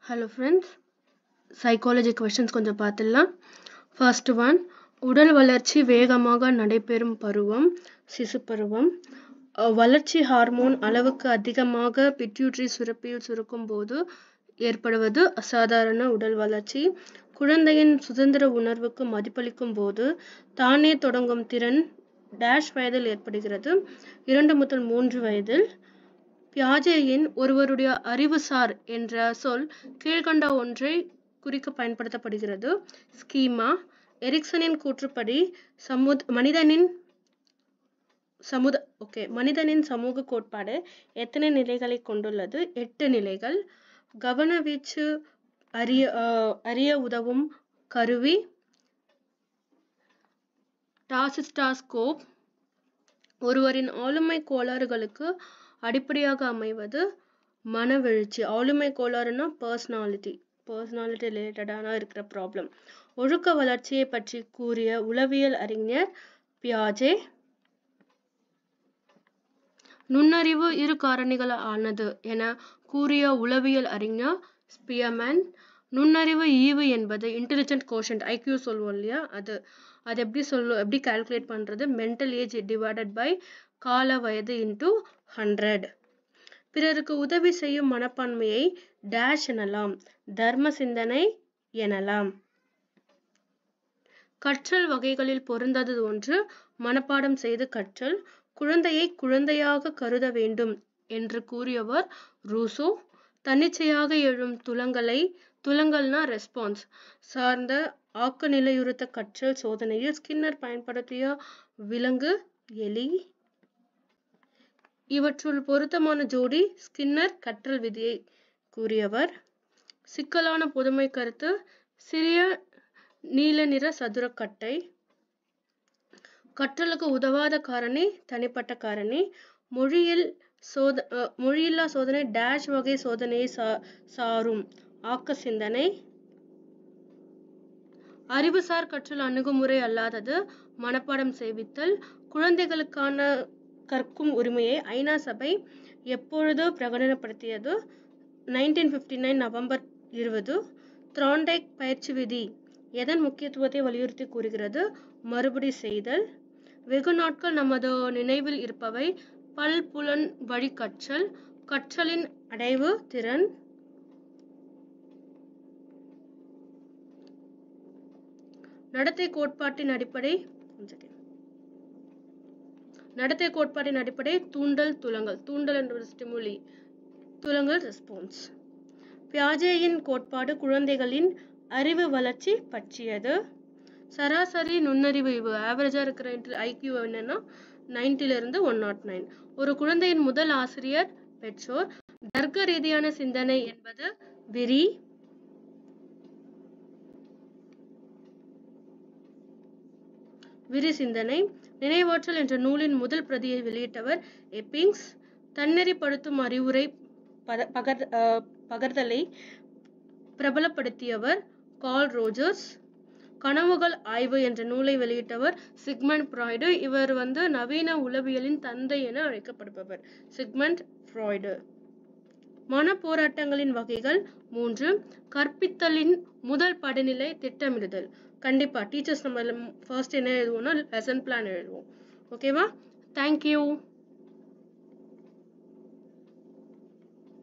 Hello friends psychology questions கொஞ்சம் பார்த்துடலாம் first one உடல் வளர்ச்சி வேகமாக நடைபெறும் பருவம் சிசு பருவம் அஹ் வளர்ச்சி ஹார்மோன் அளவுக்கு அதிகமாக பிட்யூட்ரி சுரப்பியில் சுருக்கும் போது ஏற்படுவது அசாதாரண உடல் வளர்ச்சி குழந்தையின் சுதந்திர உணர்வுக்கு மதிப்பளிக்கும் போது தானே தொடங்கும் திறன் டேஷ் வயதில் ஏற்படுகிறது இரண்டு முதல் மூன்று வயதில் பியாஜேயின் ஒருவருடைய அறிவுசார் என்ற சொல் கீழ்கண்ட ஒன்றை குறிக்க பயன்படுத்தப்படுகிறது ஸ்கீமா எரிக்சனின் கூற்றுப்படி சமுத் மனிதனின் சமுத ஓகே மனிதனின் சமூக கோட்பாடு எத்தனை நிலைகளை கொண்டுள்ளது எட்டு நிலைகள் கவனவீச்சு அறிய அஹ், அறிய உதவும் கருவி டாசிஸ்டாஸ்கோப் ஒருவரின் ஆளுமை கோளாறுகளுக்கு அடிப்படையாக அமைவது மனவெழுச்சி ஆளுமை கோளாறுனா பர்சனாலிட்டி பர்சனாலிட்டி ரிலேட்டடான இருக்கிற ப்ராப்ளம் ஒழுக்க வளர்ச்சியை பற்றி கூறிய உளவியல் அறிஞர் பியாஜே நுண்ணறிவு இரு காரணிகள் ஆனது என கூறிய உளவியல் அறிஞர் ஸ்பியர்மேன் நுண்ணறிவு ஈவு என்பது இன்டெலிஜென்ட் கோஷன்ட் ஐக்யூ சொல்லுவோம் இல்லையா அது அது எப்படி சொல்லு எப்படி கால்குலேட் பண்றது மென்டல் ஏஜ் டிவைடட் பை கால வயது இன்டு ஹண்ட்ரட் பிறருக்கு உதவி செய்யும் மனப்பான்மையை டேஷ் எனலாம் தர்ம சிந்தனை எனலாம் கற்றல் வகைகளில் பொருந்தது ஒன்று மனப்பாடம் செய்து கற்றல் குழந்தையை குழந்தையாக கருத வேண்டும் என்று கூறியவர் ரூசோ தன்னிச்சையாக எழும் துலங்களை துலங்கல்னா ரெஸ்பான்ஸ் சார்ந்த ஆக்க நிலையுறுத்த கற்றல் சோதனையில் ஸ்கின்னர் பயன்படுத்திய விலங்கு எலி இவற்றுள் பொருத்தமான ஜோடி ஸ்கின்னர் கற்றல் விதியை கூறியவர் சிக்கலான பொதுமை கருத்து சிறிய நீல நிற சதுரக்கட்டை கற்றலுக்கு உதவாத காரணி தனிப்பட்ட காரணி மொழியில் சோத அஹ், மொழியில்லா சோதனை டேஷ் வகை சோதனையை சா சாரும் ஆக்க சிந்தனை அறிவுசார் கற்றல் அணுகுமுறை அல்லாதது மனப்பாடம் செய்வித்தல் குழந்தைகளுக்கான கற்கும் உரிமையை ஐநா சபை எப்பொழுது பிரகடனப்படுத்தியது நைன்டீன் ஃபிஃப்டி நைன் நவம்பர் இருபது த்ராண்டைக் பயிற்சி விதி எதன் முக்கியத்துவத்தை வலியுறுத்தி கூறுகிறது மறுபடி செய்தல் வெகு நாட்கள் நமது நினைவில் இருப்பவை பல்புலன் வழி கற்றல் கற்றலின் அடைவு திறன் நடத்தை கோட்பாட்டின் அடிப்படை one second. நடத்தை கோட்பாட்டின் அடிப்படை தூண்டல் துலங்கல் தூண்டல் என்பது ஸ்டிமுலி துலங்கல் ரெஸ்பான்ஸ் பியாஜேயின் கோட்பாடு குழந்தைகளின் அறிவு வளர்ச்சி பற்றியது சராசரி நுண்ணறிவு இவு ஆவரேஜாக இருக்கிற ஐக்கியூ என்னன்னா 90 ல இருந்து ஒன் நாட் நைன் ஒரு குழந்தையின் முதல் ஆசிரியர் பெற்றோர் தர்க்க ரீதியான சிந்தனை என்பது விரி விரி சிந்தனை நினைவாற்றல் என்ற நூலின் முதல் பிரதியை வெளியிட்டவர் எப்பிங்ஸ் தன்னெறிப்படுத்தும் அறிவுரை பத- பகர் அஹ், பகர்தலை பிரபலப்படுத்தியவர் கால் ரோஜர்ஸ் கனவுகள் ஆய்வு என்ற நூலை வெளியிட்டவர் சிக்மண்ட் ஃப்ராய்டு இவர் வந்து நவீன உளவியலின் தந்தை என அழைக்கப்படுபவர் சிக்மண்ட் ஃப்ராய்டு மன போராட்டங்களின் வகைகள் மூன்று கற்பித்தலின் முதல் படிநிலை திட்டமிடுதல் கண்டிப்பா டீச்சர்ஸ் நம்ம ஃபர்ஸ்ட் என்ன எழுதுவோம்னா லெசன் பிளான் எழுதுவோம் ஓகேவா தேங்க்யூ